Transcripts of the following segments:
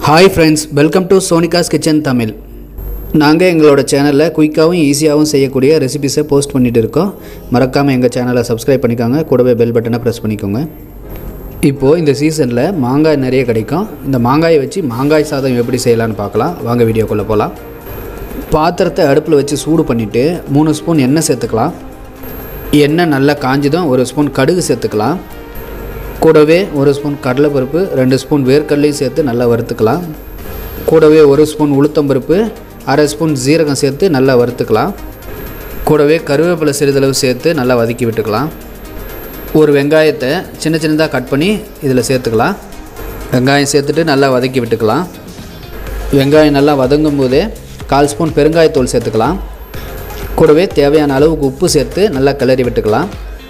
hi friends welcome to Sonika's kitchen Tamil நாங்கள் எங்களோட சேனலில் குயிக்காகவும் ஈஸியாகவும் செய்யக்கூடிய ரெசிபிஸை போஸ்ட் பண்ணிட்டு இருக்கோம் மறக்காமல் எங்கள் சேனலை சப்ஸ்கிரைப் பண்ணிக்கோங்க கூடவே பெல் பட்டனை ப்ரெஸ் பண்ணிக்கோங்க இப்போது இந்த சீசனில் மாங்காய் நிறைய கிடைக்கும் இந்த மாங்காயை வச்சு மாங்காய் சாதம் எப்படி செய்யலான்னு பார்க்கலாம் வாங்க வீடியோக்குள்ளே போகலாம் பாத்திரத்தை அடுப்பில் வச்சு சூடு பண்ணிவிட்டு மூணு ஸ்பூன் எண்ணெய் சேர்த்துக்கலாம் எண்ணெய் நல்லா காஞ்சதும் ஒரு ஸ்பூன் கடுகு சேர்த்துக்கலாம் கூடவே ஒரு ஸ்பூன் கடலைப்பருப்பு ரெண்டு ஸ்பூன் வேர்க்கடலையும் சேர்த்து நல்லா வறுத்துக்கலாம் கூடவே ஒரு ஸ்பூன் உளுத்தம்பருப்பு அரை ஸ்பூன் ஜீரகம் சேர்த்து நல்லா வறுத்துக்கலாம் கூடவே கருவேப்பிலை சிறிதளவு சேர்த்து நல்லா வதக்கி விட்டுக்கலாம் ஒரு வெங்காயத்தை சின்ன சின்னதாக கட் பண்ணி இதில் சேர்த்துக்கலாம் வெங்காயம் சேர்த்துட்டு நல்லா வதக்கி விட்டுக்கலாம் வெங்காயம் நல்லா வதங்கும் போதே கால் ஸ்பூன் பெருங்காயத்தூள் சேர்த்துக்கலாம் கூடவே தேவையான அளவுக்கு உப்பு சேர்த்து நல்லா கிளறி விட்டுக்கலாம்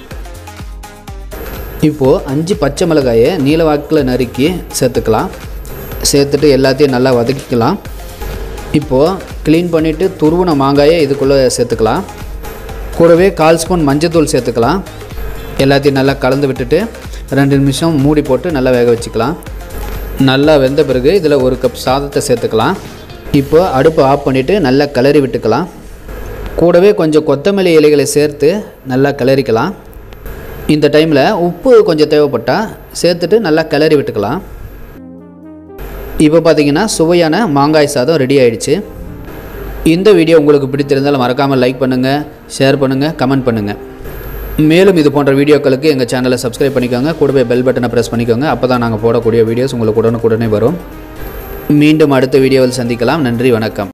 இப்போது அஞ்சு பச்சை மிளகாயை நீல வாக்கில் நறுக்கி சேர்த்துக்கலாம் சேர்த்துட்டு எல்லாத்தையும் நல்லா வதக்கிக்கலாம் இப்போது க்ளீன் பண்ணிவிட்டு துருவின மாங்காயை இதுக்குள்ளே சேர்த்துக்கலாம் கூடவே கால் ஸ்பூன் மஞ்சத்தூள் சேர்த்துக்கலாம் எல்லாத்தையும் நல்லா கலந்து விட்டுட்டு ரெண்டு நிமிஷம் மூடி போட்டு நல்லா வேக வச்சுக்கலாம் நல்லா வெந்த பிறகு இதில் ஒரு கப் சாதத்தை சேர்த்துக்கலாம் இப்போ அடுப்பு ஆஃப் பண்ணிவிட்டு நல்லா கிளறி விட்டுக்கலாம் கூடவே கொஞ்சம் கொத்தமல்லி இலைகளை சேர்த்து நல்லா கிளறிக்கலாம் இந்த டைமில் உப்பு கொஞ்சம் தேவைப்பட்டால் சேர்த்துட்டு நல்லா கிளறி விட்டுக்கலாம் இப்போ பார்த்தீங்கன்னா சுவையான மாங்காய் சாதம் ரெடி ஆயிடுச்சு இந்த வீடியோ உங்களுக்கு பிடித்திருந்தால் மறக்காமல் லைக் பண்ணுங்கள் ஷேர் பண்ணுங்கள் கமெண்ட் பண்ணுங்கள் மேலும் இது போன்ற வீடியோக்களுக்கு எங்கள் சேனலை சப்ஸ்கிரைப் பண்ணிக்கோங்க கூடவே பெல் பட்டனை ப்ரெஸ் பண்ணிக்கோங்க அப்போ தான் நாங்கள் போடக்கூடிய வீடியோஸ் உங்களுக்கு உடனுக்குடனே வரும் மீண்டும் அடுத்த வீடியோவில் சந்திக்கலாம் நன்றி வணக்கம்